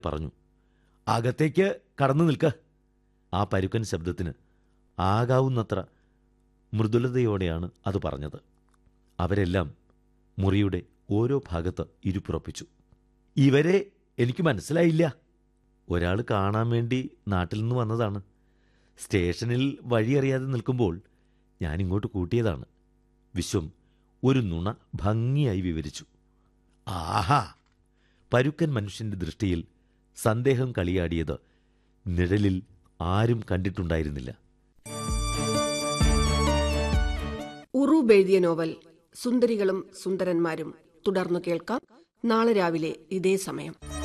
പറഞ്ഞു അകത്തേക്ക് കടന്നു നിൽക്ക ആ പരുക്കൻ ശബ്ദത്തിന് ആകാവുന്നത്ര മൃദുലതയോടെയാണ് അത് പറഞ്ഞത് അവരെല്ലാം മുറിയുടെ ഓരോ ഭാഗത്ത് ഇരുപ്പുറപ്പിച്ചു ഇവരെ എനിക്ക് മനസ്സിലായില്ല ഒരാൾ കാണാൻ വേണ്ടി നാട്ടിൽ നിന്ന് വന്നതാണ് സ്റ്റേഷനിൽ വഴിയറിയാതെ നിൽക്കുമ്പോൾ ഞാൻ ഇങ്ങോട്ട് കൂട്ടിയതാണ് വിശ്വം ഒരു നുണ ഭംഗിയായി വിവരിച്ചു ആഹാ പരുക്കൻ മനുഷ്യന്റെ ദൃഷ്ടിയിൽ സന്ദേഹം കളിയാടിയത് നിഴലിൽ ആരും കണ്ടിട്ടുണ്ടായിരുന്നില്ല ഉറൂബ് എഴുതിയ നോവൽ സുന്ദരികളും സുന്ദരന്മാരും തുടർന്നു കേൾക്കാം നാളെ രാവിലെ ഇതേ സമയം